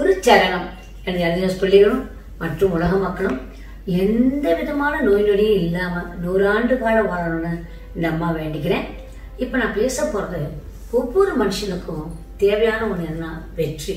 குரு சரணம் எனது அறிஞர் பிள்ளைகளும் மற்றும் உலக மக்களும் எந்த விதமான நோய் நொடியும் இல்லாம நூறாண்டு காலம் வாழணும்னு இந்த அம்மா வேண்டிக்கிறேன் இப்ப நான் பேச போறது ஒவ்வொரு மனுஷனுக்கும் தேவையான ஒண்ணு என்ன வெற்றி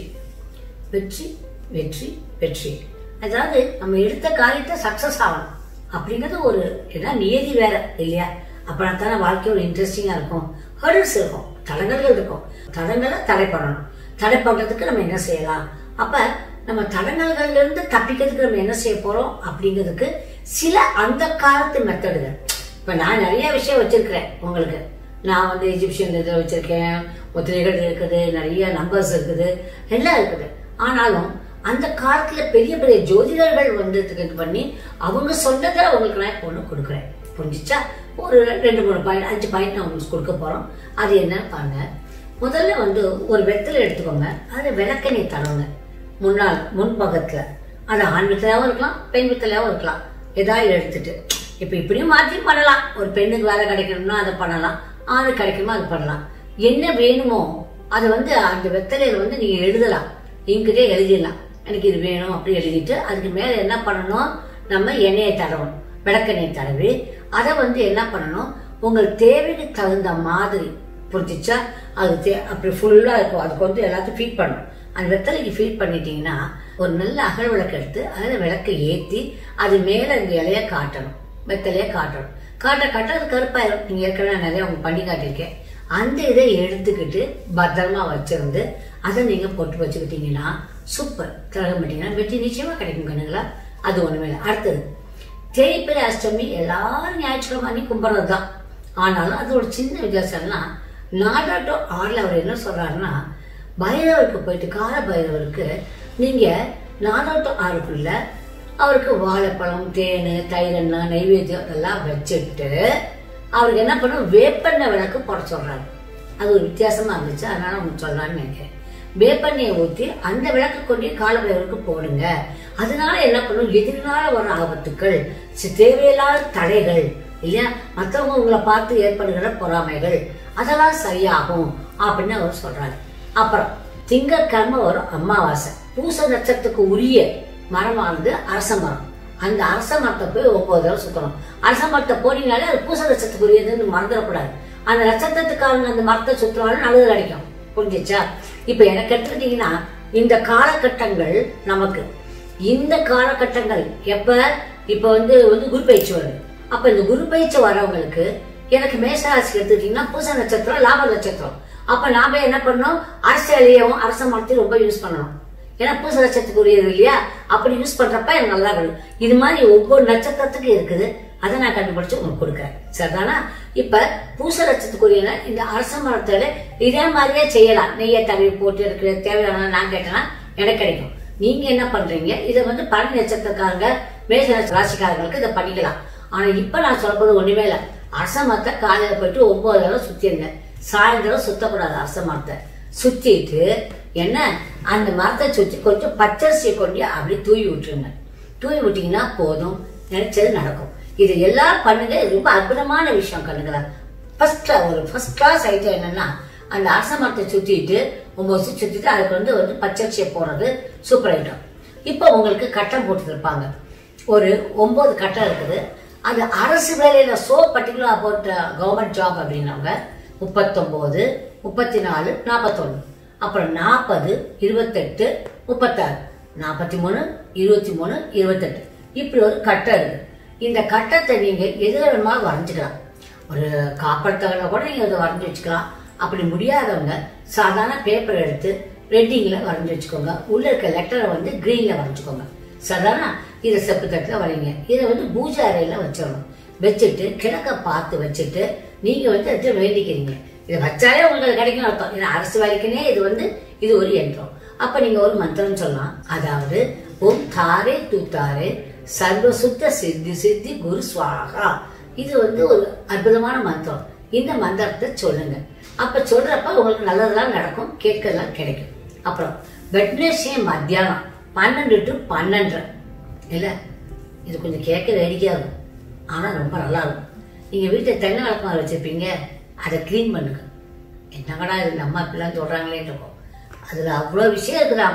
வெற்றி வெற்றி வெற்றி அதாவது நம்ம எடுத்த காரியத்தை சக்சஸ் ஆகணும் அப்படிங்கிறது ஒரு என்ன நியதி வேற இல்லையா அப்படின்னா தானே வாழ்க்கை ஒரு இன்ட்ரெஸ்டிங்கா இருக்கும் ஹர்டல்ஸ் இருக்கும் தடங்கல்கள் இருக்கும் தடங்களை தடை பண்ணணும் தடை பண்றதுக்கு நம்ம என்ன செய்யலாம் அப்ப நம்ம தடங்கல்கள்ல இருந்து தப்பிக்கிறதுக்கு நம்ம என்ன செய்ய போறோம் அப்படிங்கிறதுக்கு சில அந்த காலத்து மெத்தடுகள் இப்ப நான் நிறைய விஷயம் வச்சிருக்கிறேன் உங்களுக்கு நான் வந்து எஜிப்சியன் இதில் வச்சிருக்கேன் முத்திரைகள் இருக்குது நிறைய நம்பர்ஸ் இருக்குது எல்லாம் இருக்குது ஆனாலும் அந்த காலத்துல பெரிய பெரிய ஜோதிடர்கள் வந்து இது பண்ணி அவங்க சொன்னதை உங்களுக்கு நான் இப்போ ஒன்று கொடுக்குறேன் புரிஞ்சிச்சா ஒரு ரெண்டு மூணு பாயிண்ட் அஞ்சு பாயிண்ட் நான் உங்களுக்கு கொடுக்க போறோம் அது என்னன்னு பாருங்க முதல்ல வந்து ஒரு வெத்தலை எடுத்துக்கோங்க அது விளக்கெண்ணெய் தடவுங்க முன்னால் முன்பக்கத்துல அது ஆண் வித்தலையாவும் இருக்கலாம் பெண் வித்தலையாவும் இருக்கலாம் ஏதாவது எடுத்துட்டு இப்ப இப்படியும் மாற்றி பண்ணலாம் ஒரு பெண்ணுக்கு வேலை கிடைக்கணும்னா அதை பண்ணலாம் ஆணு கிடைக்குமோ அது பண்ணலாம் என்ன வேணுமோ அது வந்து அந்த வெத்தலையில வந்து நீங்க எழுதலாம் இங்கிட்டே எழுதிடலாம் எனக்கு இது வேணும் அப்படி எழுதிட்டு அதுக்கு மேல என்ன பண்ணணும் நம்ம எண்ணெயை தடவணும் விளக்கெண்ணெய் தடவி அதை வந்து என்ன பண்ணணும் உங்கள் தேவைக்கு தகுந்த மாதிரி புரிஞ்சிச்சா அது தே- அப்படி ஃபுல்லா இருக்கும் அதுக்கு வந்து எல்லாத்தையும் ஃபீட் பண்ணணும் அந்த வெத்தலைக்கு ஃபீட் பண்ணிட்டீங்கன்னா ஒரு நல்ல அகல் விளக்கு எடுத்து அதில் விளக்கை ஏற்றி அது மேலே இந்த இலைய காட்டணும் வெத்தலையை காட்டணும் காட்ட காட்ட அது கருப்பாயிரும் நீங்க ஏற்கனவே நிறைய உங்களுக்கு பண்ணி காட்டியிருக்கேன் அந்த இதை எடுத்துக்கிட்டு பத்திரமா வச்சிருந்து அதை நீங்க போட்டு வச்சுக்கிட்டீங்கன்னா சூப்பர் திலகம் பண்ணிட்டீங்கன்னா வெற்றி நிச்சயமா கிடைக்கும் கண்ணுங்களா அது ஒண்ணுமே இல்லை அடுத்தது தேய்பிரை அஷ்டமி எல்லாரும் ஞாயிற்றுக்கிழமை அன்னைக்கு கும்பிட்றது தான் ஆனாலும் அது ஒரு சின்ன வித்தியாசம்னா நாடாட்டோ ஆறில் அவர் என்ன சொல்றாருன்னா பைரவருக்கு போயிட்டு கால பைரவருக்கு நீங்க நாடாட்டோ ஆறுக்குள்ள அவருக்கு வாழைப்பழம் தேன் தயிரெண்ணெய் நைவேத்தியம் அதெல்லாம் வச்சுட்டு அவருக்கு என்ன பண்ணும் வேப்பெண்ணெய் விளக்கு போட சொல்றாரு அது ஒரு வித்தியாசமா இருந்துச்சு அதனால உங்களுக்கு சொல்லலாம்னு நினைக்கிறேன் வேப்பெண்ணெயை ஊற்றி அந்த விளக்கு கொண்டு காலபைரவருக்கு போடுங்க அதனால என்ன பண்ணும் எதிர்கால வர ஆபத்துக்கள் சி- தேவையில்லாத தடைகள் இல்லையா மற்றவங்க உங்களை பார்த்து ஏற்படுகிற பொறாமைகள் அதெல்லாம் சரியாகும் அப்படின்னு அவர் சொல்றாரு அப்புறம் திங்கட்கிழமை வரும் அமாவாசை பூச நட்சத்திரத்துக்கு உரிய மரமானது அரச மரம் அந்த அரச மரத்தை போய் ஒன்பது தடவை சுத்தணும் அரச மரத்தை போனீங்கனாலே அது பூச நட்சத்திரத்துக்கு உரியதுன்னு மறந்துடக்கூடாது அந்த நட்சத்திரத்துக்காரங்க அந்த மரத்தை சுத்தினாலும் நல்லது கிடைக்கும் புரிஞ்சிச்சா இப்ப எனக்கு எடுத்துக்கிட்டீங்கன்னா இந்த காலகட்டங்கள் நமக்கு இந்த காலகட்டங்கள் எப்ப இப்ப வந்து வந்து குரு பயிற்சி வருது அப்ப இந்த குரு பயிற்சி வரவங்களுக்கு எனக்கு மேசராசி எடுத்துக்கிட்டீங்கன்னா பூச நட்சத்திரம் லாப நட்சத்திரம் அப்ப நாம என்ன பண்ணணும் அரசியலையும் அரச மரத்தையும் ரொம்ப யூஸ் பண்ணணும் ஏன்னா பூச நட்சத்திரத்துக்கு உரியது இல்லையா அப்படி யூஸ் பண்றப்ப எனக்கு நல்லா வரும் இது மாதிரி ஒவ்வொரு நட்சத்திரத்துக்கு இருக்குது அதை நான் கண்டுபிடிச்சு உங்களுக்கு கொடுக்குறேன் சரிதானா இப்ப பூச நட்சத்திரத்துக்குரிய இந்த அரச மரத்துல இதே மாதிரியே செய்யலாம் நெய்யை தடவி போட்டு இருக்கிற தேவையான நான் கேட்டேன்னா எனக்கு கிடைக்கும் நீங்க என்ன பண்றீங்க இதை வந்து பரணி நட்சத்திரக்காரங்க மேஷ நட்சத்திர ராசிக்காரங்களுக்கு இதை பண்ணிக்கலாம் ஆனா இப்ப நான் சொல்றது ஒண்ணுமே இல்ல அரச மரத்தை காலையில போயிட்டு ஒன்பது தடவை சுத்திருங்க சாயந்தரம் சுத்தக்கூடாது அரச மரத்தை சுத்திட்டு என்ன அந்த மரத்தை சுத்தி கொஞ்சம் பச்சரிசியை கொண்டு அப்படி தூவி விட்டுருங்க தூவி விட்டீங்கன்னா போதும் நினைச்சது நடக்கும் இது எல்லாம் பண்ணுங்க இது ரொம்ப அற்புதமான விஷயம் கண்ணுங்களா ஃபர்ஸ்ட் ஒரு ஃபர்ஸ்ட் கிளாஸ் ஐட்டம் என்னன்னா அந்த அரச மரத்தை சுத்திட்டு ஒன்பது வருஷம் சுத்திட்டு அதுக்கு வந்து வந்து பச்சரிசியை போடுறது சூப்பர் ஐட்டம் இப்போ உங்களுக்கு கட்டம் போட்டுருப்பாங்க ஒரு ஒன்பது கட்டம் இருக்குது அது அரசு வேலையில சோ பர்டிகுலரா போட்ட கவர்மெண்ட் ஜாப் அப்படின்னவங்க முப்பத்தொன்பது முப்பத்தி நாலு நாற்பத்தொன்னு அப்புறம் நாற்பது இருபத்தெட்டு முப்பத்தாறு நாற்பத்தி மூணு இருபத்தி மூணு இருபத்தெட்டு இப்படி ஒரு கட்டம் இருக்கு இந்த கட்டத்தை நீங்க எது வேணுமாலும் வரைஞ்சுக்கலாம் ஒரு காப்பர் தகவலை கூட நீங்க அதை வரைஞ்சி வச்சுக்கலாம் அப்படி முடியாதவங்க சாதாரண பேப்பர் எடுத்து ரெட்டிங்ல வரைஞ்சி வச்சுக்கோங்க உள்ள இருக்க லெட்டரை வந்து கிரீன்ல வரைஞ்சுக்கோங்க சாதாரண இதை செப்பு தட்டுல வரைங்க இதை வந்து பூஜை அறையில வச்சிடணும் வச்சுட்டு கிழக்க பார்த்து வச்சுட்டு நீங்க வந்து அதை வேண்டிக்கிறீங்க இதை வச்சாலே உங்களுக்கு கிடைக்கும் அர்த்தம் ஏன்னா அரசு வேலைக்குனே இது வந்து இது ஒரு யந்திரம் அப்ப நீங்க ஒரு மந்திரம் சொல்லலாம் அதாவது ஓம் தாரே தூத்தாரே சர்வ சுத்த சித்தி சித்தி குரு சுவாகா இது வந்து ஒரு அற்புதமான மந்திரம் இந்த மந்திரத்தை சொல்லுங்க அப்ப சொல்றப்ப உங்களுக்கு நல்லதெல்லாம் நடக்கும் கேட்கலாம் கிடைக்கும் அப்புறம் வெட்னஸ்டே மத்தியானம் பன்னெண்டு டு பன்னெண்டு இல்ல இது கொஞ்சம் கேட்க வேடிக்கையா இருக்கும் ஆனா ரொம்ப நல்லா இருக்கும் நீங்க வீட்டை தென்னை விளக்கமாக வச்சிருப்பீங்க அதை க்ளீன் பண்ணுங்க என்னங்கடா இது நம்ம இப்படிலாம் சொல்றாங்களேன்னு இருக்கும் அதுல அவ்வளோ விஷயம் இருக்குதாப்பா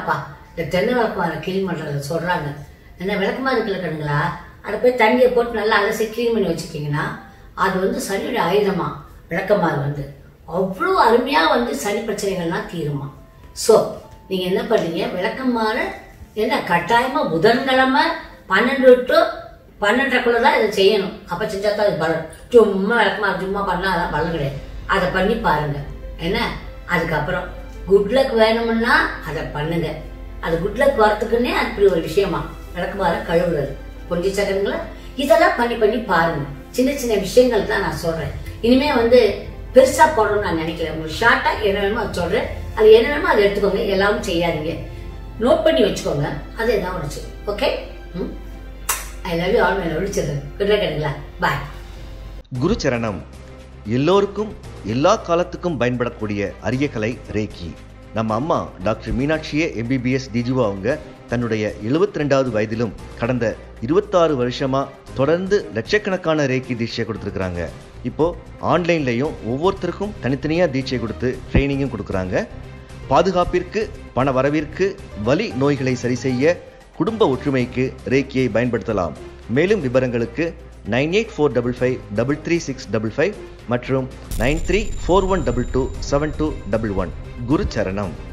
இந்த தென்னை விளக்குமாரை க்ளீன் பண்றத சொல்றாங்க என்ன விளக்குமாறு இருக்குல்ல கண்ணுங்களா அதை போய் தண்ணியை போட்டு நல்லா அலசி க்ளீன் பண்ணி வச்சுக்கிங்கன்னா அது வந்து சனியோட ஆயுதமா விளக்கமாறு வந்து அவ்வளோ அருமையா வந்து சனி பிரச்சனைகள்லாம் தீருமா ஸோ நீங்க என்ன பண்றீங்க விளக்கமாறு என்ன கட்டாயமா புதன்கிழமை பன்னெண்டு டு பன்னெண்டரைக்குள்ள தான் இதை செய்யணும் அப்ப செஞ்சா தான் இது பலன் சும்மா விளக்கமாறு சும்மா பண்ணா அதான் பலன் கிடையாது அதை பண்ணி பாருங்க என்ன அதுக்கப்புறம் குட் லக் வேணும்னா அதை பண்ணுங்க அது குட் லக் வரத்துக்குன்னே அப்படி ஒரு விஷயமா விளக்குமாற கழுவுறது கொஞ்சம் செகண்ட்ல இதெல்லாம் பண்ணி பண்ணி பாருங்க சின்ன சின்ன விஷயங்கள் தான் நான் சொல்றேன் இனிமே வந்து பெருசா போடணும்னு நான் நினைக்கிறேன் உங்களுக்கு ஷார்ட்டா என்ன வேணுமோ அது சொல்றேன் அது என்ன வேணுமோ அதை எடுத்துக்கோங்க எல்லாரும் செய்யாதீங்க நோட் பண்ணி வச்சுக்கோங்க அது எதாவது ஒன்று செய்யும் ஓகே ம் I love you all my love children good night bye குரு சரணம் எல்லோருக்கும் எல்லா காலத்துக்கும் பயன்படக்கூடிய அரிய கலை ரேக்கி நம்ம அம்மா டாக்டர் மீனாட்சியே எம்பிபிஎஸ் டிஜுவா அவங்க தன்னுடைய 72 ரெண்டாவது வயதிலும் கடந்த இருபத்தாறு வருஷமா தொடர்ந்து லட்சக்கணக்கான ரேக்கி தீட்சை கொடுத்துருக்குறாங்க இப்போ ஆன்லைன்லையும் ஒவ்வொருத்தருக்கும் தனித்தனியா தீட்சை கொடுத்து ட்ரைனிங்கும் கொடுக்குறாங்க பாதுகாப்பிற்கு பண வரவிற்கு வலி நோய்களை சரி செய்ய குடும்ப ஒற்றுமைக்கு ரேக்கியை பயன்படுத்தலாம் மேலும் விவரங்களுக்கு nine eight four double five double three six double five மற்றும் nine three four one double two seven two double one குரு சரணம்